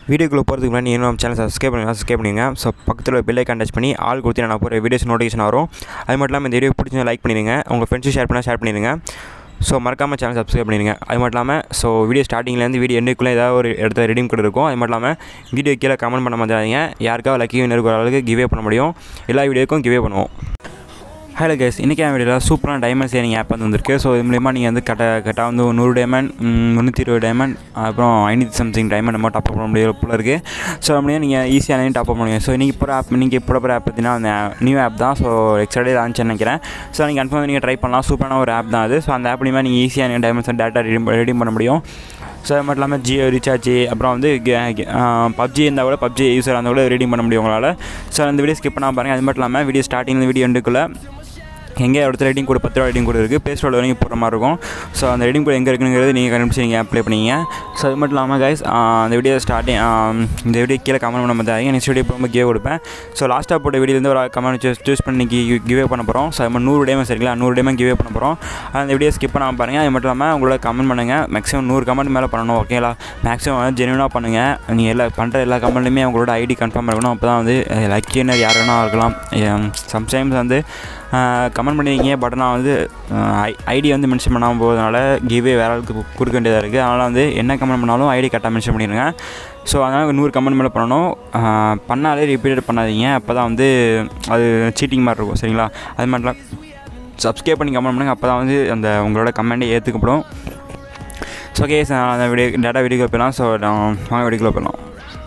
வீடியோக்குள்ளே போகிறதுக்கு முன்னாடி இன்னும் நம்ம சேனல் சப்ஸ்கிரைப் பண்ணுங்க சப்ஸ்கிரைப் பண்ணுங்க ஸோ பக்கத்தில் பெல் ஐக்கான் டச் பண்ணி ஆள் கொடுத்து நான் போகிற வீடியோஸ் நோட்டிஃபிகேஷன் வரும் அது மட்டும் இல்லாமல் இந்த வீடியோ பிடிச்சா லைக் பண்ணிடுங்க உங்கள் ஃப்ரெண்ட்ஸும் ஷேர் பண்ணால் ஷேர் பண்ணிடுங்க ஸோ மறக்காமல் சேனல் சப்ஸ்கிரைப் பண்ணிடுங்க அது மட்டும் இல்லாமல் ஸோ வீடியோ ஸ்டார்டிங்லேருந்து வீடியோ எண்டுக்குள்ளே ஏதாவது ஒரு இடத்துல ரெடீம் கூட இருக்கும் அது மட்டும் இல்லாமல் வீடியோ கீழே கமெண்ட் பண்ண மாதிரிங்க யாருக்காவது லக்கி வினர் இருக்கிற அளவுக்கு கிவே பண்ண முடியும் எல்லா வீடியோக்கும் கிவே பண்ணுவோம் ஹலோ கேஸ் இன்றைக்கி என் வீடியோவில் சூப்பரான டைமண்ட் சேரிங் ஆப் வந்து வந்திருக்கு ஸோ இது மூலிமா நீங்கள் வந்து கட்ட கரெக்டாக வந்து ஒரு நூறு டைமண்ட் முந்நூற்றி இருபது டைமண்ட் அப்புறம் ஐநூற்றி சம்திங் டைமண்ட் நம்ம டாப் பண்ண முடியும் போல இருக்குது ஸோ அப்படியே நீங்கள் ஈஸியாக டாப் பண்ண முடியும் ஸோ இன்றைக்கி இப்போ ஆப் நீங்கள் இப்போ போகிற ஆப் பார்த்தீங்கன்னா அந்த நியூ ஆப் தான் ஸோ எக்ஸ்ட்ரா லான்ச் நினைக்கிறேன் ஸோ நீங்கள் கன்ஃபார்ம் நீங்கள் ட்ரை பண்ணலாம் சூப்பரான ஒரு ஆப் தான் அது ஸோ அந்த ஆப் மூலிமா நீங்கள் ஈஸியாக நீங்கள் டைமண்ட்ஸ் டேட்டா ரெடி ரெடி பண்ண முடியும் ஸோ அது மட்டும் இல்லாமல் ஜியோ ரீசார்ஜ் அப்புறம் வந்து பப்ஜி இருந்தால் கூட பப்ஜி யூஸர் இருந்தால் கூட ரெடி பண்ண முடியும் உங்களால் ஸோ அந்த வீடியோ ஸ்கிப் பண்ணால் பாருங்கள் அது மட்டும் இல்லாமல் வீடியோ ஸ்டார்டிங் வீடியோ எண்டுக்குள்ளே எங்கே இடத்துல ரெடிங் கோடு பத்து ரூபா ரெடிங் கோடு இருக்குது ப்ளே ஸ்டோரில் வரைக்கும் போகிற மாதிரி இருக்கும் ஸோ அந்த ரெடிங் கோடு எங்கே இருக்குங்கிறது நீங்கள் கண்டுபிடிச்சி நீங்கள் அப்ளை பண்ணிங்க ஸோ அது மட்டும் இல்லாமல் கைஸ் அந்த வீடியோ ஸ்டார்டிங் இந்த வீடியோ கீழே கமெண்ட் பண்ண மாதிரி நெக்ஸ்ட் வீடியோ போகும்போது கிவே கொடுப்பேன் ஸோ லாஸ்ட்டாக போட்ட வீடியோலேருந்து ஒரு கமெண்ட் சூஸ் சூஸ் பண்ணி கிவே பண்ண போகிறோம் ஸோ அது மாதிரி நூறு டேமே சரிங்களா நூறு டேமே கிவே பண்ண போகிறோம் அந்த வீடியோ ஸ்கிப் பண்ணாமல் பாருங்கள் அது மட்டும் இல்லாமல் உங்களோட கமெண்ட் பண்ணுங்கள் மேக்ஸிமம் நூறு கமெண்ட் மேலே பண்ணணும் ஓகேங்களா மேக்ஸிமம் வந்து ஜென்யூனாக பண்ணுங்கள் நீங்கள் எல்லா பண்ணுற எல்லா கமெண்ட்லையுமே உங்களோட ஐடி கன்ஃபார்ம் இருக்கணும் அப்போ தான் வந்து லக்கினர் யார் வேணால் இருக்கலாம் சம்டைம்ஸ் வந்து கமெண்ட் பண்ணியிருக்கீங்க பட் நான் வந்து ஐடி வந்து மென்ஷன் பண்ணாமல் போகிறதுனால கிவே வேறு ஆளுக்கு கொடுக்க வேண்டியதாக இருக்குது அதனால் வந்து என்ன கமெண்ட் பண்ணாலும் ஐடி கரெக்டாக மென்ஷன் பண்ணிடுங்க ஸோ அதனால் நூறு கமெண்ட் மேலே பண்ணணும் பண்ணாலே ரிப்பீட் பண்ணாதீங்க அப்போ தான் வந்து அது சீட்டிங் மாதிரி இருக்கும் சரிங்களா அது மாதிரிலாம் சப்ஸ்கிரைப் பண்ணி கமெண்ட் பண்ணுங்கள் அப்போ தான் வந்து அந்த உங்களோட கமெண்ட்டே ஏற்றுக்கப்படும் ஸோ ஓகே சார் அந்த வீடியோ டேட்டா வீடியோக்குள்ள போயிடலாம் ஸோ நான் வாங்க வீடியோக்குள்ள போயிடலாம்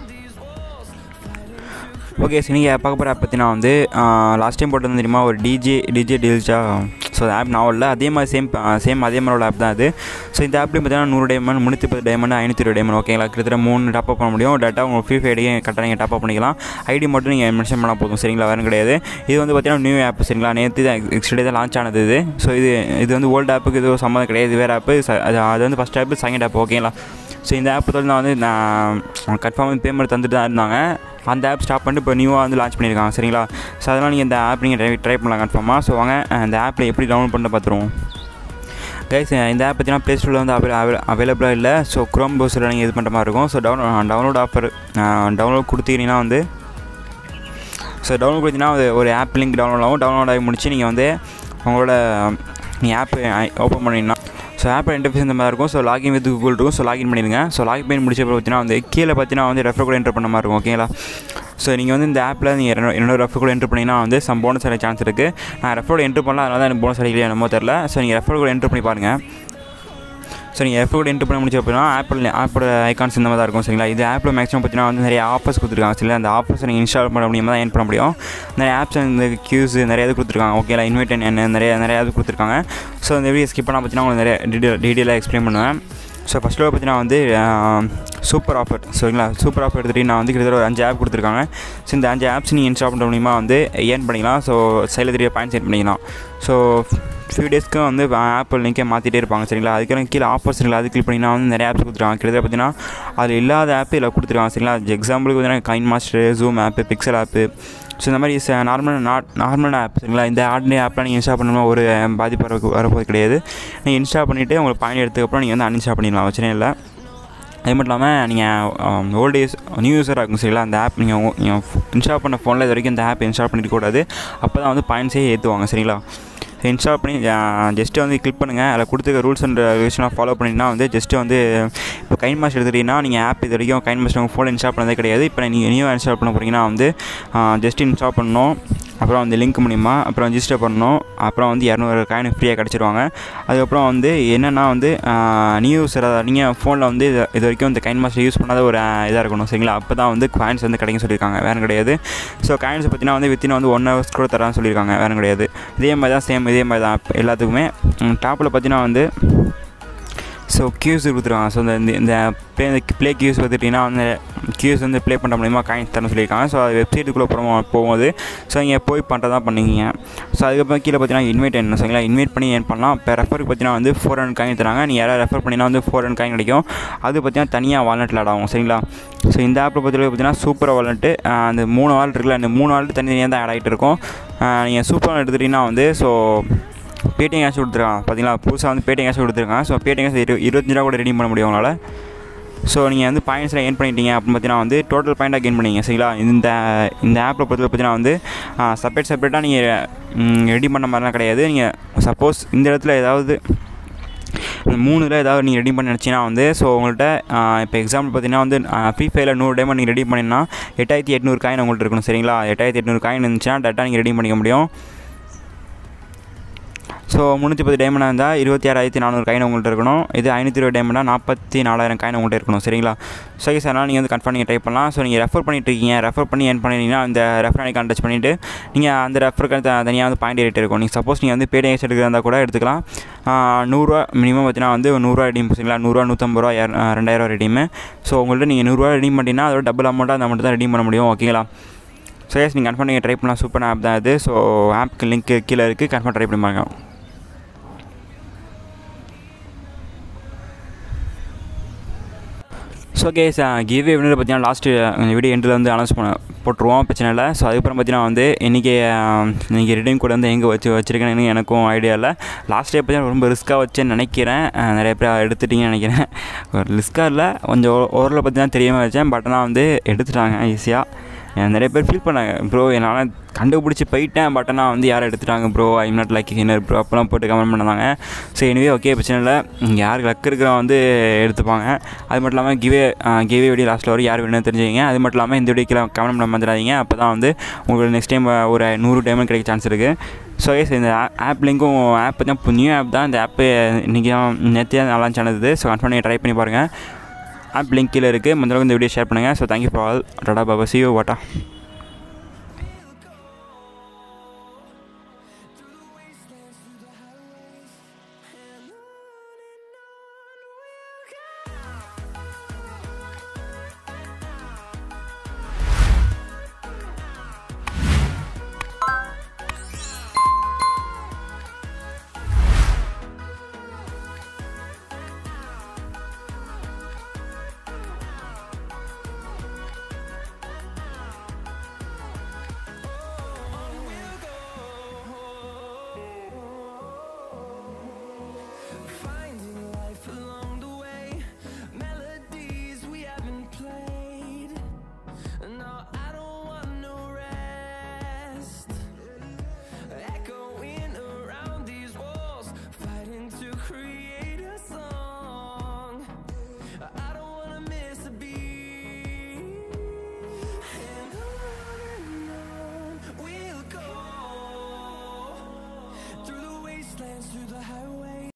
ஓகே சரி நீங்கள் பார்க்க போகிற ஆப் பற்றி நான் வந்து லாஸ்ட் டைம் போட்டு தெரியுமா ஒரு டிஜே டிஜே டீல்ஸா ஸோ ஆப் நான் இல்லை அதே மாதிரி சேம் சேம் அதே மாதிரி உள்ள ஆப் தான் அது ஸோ இந்த ஆப்லேயும் பார்த்தீங்கன்னா நூறு டைமண்ட் முந்நூற்றி பத்து டைமண்ட் ஐநூற்றி இருபது டைமண்ட் ஓகேங்களா கிட்டத்தட்ட மூணு டாப் பண்ண முடியும் டேட்டா உங்கள் ஃப்ரீ ஃபைடையும் கரெக்டாக நீங்கள் டாப் பண்ணிக்கலாம் ஐடி மட்டும் நீங்கள் மென்ஷன் பண்ணால் போதும் சரிங்களா வேறு கிடையாது இது வந்து பார்த்தீங்கன்னா நியூ ஆப் சரிங்களா நேற்று தான் எக்ஸ்டே தான் லான்ச் ஆனது இது ஸோ இது இது வந்து ஓல்டு ஆப்புக்கு இது சம்மந்தம் கிடையாது வேறு ஆப்பு அது அது வந்து ஃபஸ்ட் ஆப்பு செகண்ட் ஆப் ஓகேங்களா ஸோ இந்த ஆப் தொழில் நான் வந்து நான் கன்ஃபார்ம் பேமெண்ட் தந்துட்டு தான் இருந்தாங்க அந்த ஆப் ஸ்டாப் பண்ணிட்டு இப்போ நியூவாக வந்து லான்ச் பண்ணியிருக்காங்க சரிங்களா ஸோ அதனால் நீங்கள் இந்த ஆப் நீங்கள் ட்ரை ட்ரை பண்ணலாம் கன்ஃபார்மாக ஸோ வாங்க அந்த ஆப்பில் எப்படி டவுன்லோட் பண்ண பார்த்துருவோம் கைஸ் இந்த ஆப் பார்த்தீங்கன்னா ப்ளே ஸ்டோரில் வந்து அவைல அவைல அவைலபிளாக இல்லை ஸோ க்ரோம் ப்ரௌசரில் நீங்கள் இது பண்ணுற மாதிரி இருக்கும் so down download offer download கொடுத்தீங்கன்னா வந்து ஸோ டவுன்லோட் கொடுத்தீங்கன்னா ஒரு ஆப் லிங்க் டவுன்லோட் ஆகும் டவுன்லோட் ஆகி முடிச்சு நீங்கள் வந்து உங்களோட நீங்கள் ஆப் ஓப்பன் பண்ணிங்கன்னா ஸோ ஆப் இன்டர்ஃபேஸ் இந்த மாதிரி இருக்கும் ஸோ லாகின் வித் கூகுள் இருக்கும் ஸோ லாகின் பண்ணிடுங்க ஸோ லாகின் பண்ணி முடிச்ச பார்த்தீங்கன்னா வந்து கீழே பார்த்தீங்கன்னா வந்து ரெஃபர் கூட என்டர் பண்ண மாதிரி இருக்கும் ஓகேங்களா ஸோ நீங்கள் வந்து இந்த ஆப்பில் நீங்கள் என்னோட ரெஃபர் கூட என்ட்ரு பண்ணிங்கன்னா வந்து சம் போனஸ் அடைய சான்ஸ் இருக்குது நான் ரெஃபர் கூட என்ட்ரு பண்ணலாம் அதனால தான் எனக்கு போனஸ் அடிக்கலையா என்னமோ தெரில ஸோ நீங்கள் ரெஃபர் கூட என்ட்ரு பண்ணி பாருங்கள் ஸோ நீங்கள் எஃபோர்ட் என்ட்ரு பண்ண முடிச்சு அப்படின்னா ஆப்பிள் ஆப்போட ஐகான்ஸ் இந்த மாதிரி தான் இருக்கும் சரிங்களா இது ஆப்பில் மேக்ஸிமம் பார்த்தீங்கன்னா வந்து நிறைய ஆஃபர்ஸ் கொடுத்துருக்காங்க சரிங்களா அந்த ஆஃபர்ஸ் நீங்கள் இன்ஸ்டால் பண்ண முடியுமா தான் ஏன் பண்ண முடியும் நிறைய ஆப்ஸ் இந்த க்யூஸ் நிறைய இது கொடுத்துருக்காங்க ஓகேலா இன்வைட் என்ன நிறைய நிறைய இது கொடுத்துருக்காங்க ஸோ இந்த வீடியோ ஸ்கிப் பண்ணால் பார்த்தீங்கன்னா உங்களுக்கு நிறைய டீடெயில் டீட்டெயிலாக எக்ஸ்பிளைன் பண்ணுவேன் ஸோ ஃபஸ்ட்டில் பார்த்தீங்கன்னா வந்து சூப்பர் ஆஃபர் சரிங்களா சூப்பர் ஆஃபர் எடுத்துகிட்டு நான் வந்து கிட்டத்தட்ட ஒரு அஞ்சு ஆப் கொடுத்துருக்காங்க ஸோ இந்த அஞ்சு ஆப்ஸ் நீங்கள் இன்ஸ்டால் பண்ணுற மூலிமா வந்து ஏர்ன் பண்ணிக்கலாம் ஸோ சைடில் தெரிய பாயிண்ட்ஸ் ஏர்ன் பண்ணிக்கலாம் ஸோ ஃபியூ டேஸ்க்கு வந்து ஆப்பிள் லிங்கே மாற்றிட்டே இருப்பாங்க சரிங்களா அதுக்கெல்லாம் கீழே ஆஃபர்ஸ் இருக்குல்ல அது கிளிக் பண்ணிங்கன்னா வந்து நிறைய ஆப்ஸ் கொடுத்துருக்காங்க கிட்டத்தட்ட பார்த்தீங்கன்னா அது இல்லாத ஆப் இதில் கொடுத்துருக்காங்க சரிங்களா எக்ஸாம்பிளுக்கு பார்த்தீங்கன்னா coin master zoom app pixel app so இந்த மாதிரி நார்மல் நாட் நார்மலான ஆப் சரிங்களா இந்த ஆர்டினரி ஆப்லாம் நீங்கள் இன்ஸ்டால் பண்ணணும் ஒரு பாதிப்பு வர வரப்போது கிடையாது நீங்கள் இன்ஸ்டால் பண்ணிவிட்டு உங்களுக்கு பாயிண்ட் எடுத்ததுக்கப்புறம் நீங்கள் வந்து அன்இன்ஸ்டால் பண்ணிடலாம் பிரச்சனை இல்லை அது மட்டும் இல்லாமல் நீங்கள் ஓல்டு யூஸ் நியூ யூஸராக இருக்கும் சரிங்களா அந்த ஆப் நீங்கள் நீங்கள் இன்ஸ்டால் பண்ண ஃபோனில் இது வரைக்கும் இந்த ஆப் இன்ஸ்டால் பண்ணிட்டு கூடாது அப்போ தான் வந்து பாயிண்ட்ஸே ஏற்றுவாங்க சரிங்களா இன்ஸ்டால் பண்ணி ஜஸ்ட்டு வந்து கிளிக் பண்ணுங்கள் அதில் கொடுத்துருக்க ரூல்ஸ் அண்ட் ரெகுலேஷனாக ஃபாலோ பண்ணிங்கன்னா வந்து ஜஸ்ட்டு வந்து இப்போ கைன் மாஸ்டர் எடுத்துகிட்டிங்கன்னா நீங்கள் ஆப் இது வரைக்கும் கைன் மாஸ்டர் உங்கள் ஃபோனில் இன்ஸ்டால் பண்ணதே கிடையாது இப்போ நீங்கள் நியூ இன்ஸ்டால் பண்ண போகிறீங்கன்னா வந்து ஜஸ்ட் இன்ஸ்டால் பண்ணணும் அப்புறம் வந்து லிங்க் மூலிமா அப்புறம் ரிஜிஸ்டர் பண்ணணும் அப்புறம் வந்து இரநூறு காயின் ஃப்ரீயாக கிடச்சிருவாங்க அதுக்கப்புறம் வந்து என்னென்னா வந்து நியூ யூஸர் நீங்கள் ஃபோனில் வந்து இது இது வரைக்கும் இந்த கைன் மாஸ்டர் யூஸ் பண்ணாத ஒரு இதாக இருக்கணும் சரிங்களா அப்போ தான் வந்து காயின்ஸ் வந்து கிடைக்கும் சொல்லியிருக்காங்க வேறு கிடையாது ஸோ காயின்ஸ் பார்த்தீங்கன்னா வந்து வித்தின் வந்து ஒன் ஹவர்ஸ் கூட தரான்னு சொல்லியிருக்காங்க வேறு கிடையாது இதே மாதிரி தான் சேம் இதே மாதிரி தான் எல்லாத்துக்குமே டாப்பில் பார்த்தீங்கன்னா வந்து ஸோ கியூஸ் கொடுத்துருவாங்க ஸோ இந்த இந்த ப்ளே ப்ளே கியூஸ் பார்த்துட்டிங்கன்னா வந்து கியூஸ் வந்து ப்ளே பண்ணுற மூலிமா காயின்ஸ் தரணும் சொல்லியிருக்காங்க ஸோ அது வெப்சைட்டுக்குள்ளே போகும் போகும்போது ஸோ இங்கே போய் பண்ணுறதா பண்ணுவீங்க ஸோ அதுக்கப்புறம் கீழே பார்த்தீங்கன்னா இன்வைட் என்ன சரிங்களா இன்வைட் பண்ணி ஏன் பண்ணலாம் இப்போ ரெஃபருக்கு பார்த்தீங்கன்னா வந்து ஃபோர் ஹண்ட்ரட் காயின் தராங்க நீ யாராவது ரெஃபர் பண்ணினா வந்து ஃபோர் ஹண்ட்ரட் காயின் கிடைக்கும் அது பார்த்தீங்கன்னா தனியாக வாலெட்டில் ஆட் ஆகும் சரிங்களா ஸோ இந்த ஆப்பில் பொறுத்தவரை பார்த்தீங்கன்னா சூப்பர் வாலெட்டு அந்த மூணு வாலெட் இருக்குல்ல அந்த மூணு வாலெட் தனித்தனியாக தான் ஆட் ஆகிட்டு இருக்கும் நீங்கள் சூப்பர் வாலெட் எடுத்துட்டிங்கன்னா வந்து ஸோ பேடிஎம் கேஷ் கொடுத்துருக்காங்க பார்த்தீங்களா புதுசாக வந்து பேடிஎம் கேஷ் கொடுத்துருக்காங்க ஸோ பேடிஎம் கேஷ் இரு இருபத்தஞ்சு ரூபா கூட ரெடி பண்ண முடியும் உங்களால் ஸோ நீங்கள் வந்து பாயிண்ட்ஸில் ஏர்ன் பண்ணிட்டீங்க அப்படின்னு பார்த்தீங்கன்னா வந்து டோட்டல் பாயிண்டாக கெயின் பண்ணீங்க சரிங்களா இந்த இந்த ஆப்பில் பொறுத்த பார்த்தீங்கன்னா வந்து செப்பரேட் செப்பரேட்டாக நீங்கள் ரெடி பண்ண மாதிரிலாம் கிடையாது நீங்கள் சப்போஸ் இந்த இடத்துல ஏதாவது இந்த மூணுல ஏதாவது நீங்கள் ரெடி பண்ண நினச்சிங்கன்னா வந்து ஸோ உங்கள்கிட்ட இப்போ எக்ஸாம்பிள் பார்த்தீங்கன்னா வந்து ஃப்ரீ ஃபயரில் நூறு டைமண்ட் நீங்கள் ரெடி பண்ணினா எட்டாயிரத்தி எட்நூறு காயின் உங்கள்கிட்ட இருக்கணும் சரிங்களா எட்டாயிரத்தி எட்நூறு காயின் இருந்துச்சுன்னா டேட்டா நீங்கள் ரெடி பண்ணிக்க முடியும் ஸோ முந்நூற்றி பத்து டைமண்டாக இருந்தால் இருபத்தி ஆறாயிரத்தி நானூறு காயின் உங்கள்கிட்ட இருக்கணும் இது ஐநூற்றி இருபது டைமண்டாக நாற்பத்தி நாலாயிரம் காயின் உங்கள்கிட்ட இருக்கணும் சரிங்களா ஸோ சார் அதனால் நீங்கள் வந்து கன்ஃபார்ம் நீங்கள் ட்ரை பண்ணலாம் ஸோ நீங்கள் ரெஃபர் பண்ணிட்டு இருக்கீங்க ரெஃபர் பண்ணி ஏன் பண்ணிட்டீங்கன்னா அந்த ரெஃபர் ஐக்கான் டச் பண்ணிவிட்டு நீங்கள் அந்த ரெஃபருக்கு தனியாக வந்து பாயிண்ட் ரேட் இருக்கும் நீங்கள் சப்போஸ் நீங்கள் வந்து பேடிஎஸ் எடுக்கிறதா இருந்தால் கூட எடுத்துக்கலாம் நூறுரூவா மினிமம் பார்த்தீங்கன்னா வந்து நூறுரூவா ரெடீம் சரிங்களா நூறுரூவா நூற்றம்பது ரூபா ரெண்டாயிரம் ரெடீமு ஸோ உங்கள்கிட்ட நீங்கள் நூறுரூவா ரெடீம் பண்ணிட்டீங்கன்னா அதோட டபுள் அமௌண்ட்டாக அந்த அமௌண்ட் தான் ரெடீம் பண்ண முடியும் ஓகேங்களா ஸோ எஸ் நீங்கள் கன்ஃபார்ம் நீங்கள் ட்ரை பண்ணலாம் சூப்பர் ஆப் தான் இது ஸோ ஆப்க்கு லிங்க் கீழே இருக்குது கன்ஃபார்ம் ட்ரை பண்ணி பாருங்க ஸோ கேஸ் கிவ்வே வினர் பார்த்தீங்கன்னா லாஸ்ட்டு வீடியோ எண்டில் வந்து அனௌன்ஸ் பண்ண போட்டுருவோம் பிரச்சனை இல்லை ஸோ அதுக்கப்புறம் பார்த்தீங்கன்னா வந்து இன்றைக்கி நீங்கள் ரிடீம் கூட வந்து எங்கே வச்சு வச்சுருக்கேன்னு எனக்கும் ஐடியா இல்லை லாஸ்ட் டே பார்த்தீங்கன்னா ரொம்ப ரிஸ்க்காக வச்சேன்னு நினைக்கிறேன் நிறைய பேர் எடுத்துட்டீங்கன்னு நினைக்கிறேன் ஒரு ரிஸ்க்காக இல்லை கொஞ்சம் ஓரளவு பார்த்தீங்கன்னா தெரியாமல் வச்சேன் பட் ஆனால் வந்து எடுத்துட்டாங்க ஈஸியாக நிறைய பேர் ஃபீல் பண்ணாங்க ப்ரோ என்னால் கண்டுபிடிச்சி போயிட்டேன் பட் ஆனால் வந்து யாரும் எடுத்துட்டாங்க ப்ரோ ஐம் நாட் லைக் ஹினர் ப்ரோ அப்போலாம் போட்டு கமெண்ட் பண்ணாங்க ஸோ எனிவே ஓகே பிரச்சனை இல்லை யாருக்கு லக் இருக்கிறவங்க வந்து எடுத்துப்பாங்க அது மட்டும் இல்லாமல் கிவே கிவே வீடியோ லாஸ்ட்டில் வரும் யார் வேணும்னு தெரிஞ்சுங்க அது மட்டும் இல்லாமல் இந்த வீடியோக்கு கமெண்ட் பண்ண வந்துடாதீங்க அப்போ தான் வந்து உங்களுக்கு நெக்ஸ்ட் டைம் ஒரு நூறு டைமண்ட் கிடைக்க சான்ஸ் இருக்குது ஸோ எஸ் இந்த ஆப் லிங்க்கும் ஆப் தான் நியூ ஆப் தான் இந்த ஆப்பு இன்றைக்கி நேற்று தான் நல்லா சேனது ஸோ கன்ஃபார்ம் நீங்கள் ட்ரை பண்ணி பாருங்கள் ஆப் லிங்க் கீழே இருக்குது முடிஞ்சளவுக்கு இந்த வீடியோ ஷேர் பண்ணுங்கள் ஸோ தேங்க்யூ ஃபார் ஆல் டாடா பாபா சி யூ வாட்டா Finding life along the way, melodies we haven't played. No, I don't want no rest. Echoing around these walls, fighting to create a song. I don't wanna miss a beat. And on and on we'll go through the wastelands, through the highways.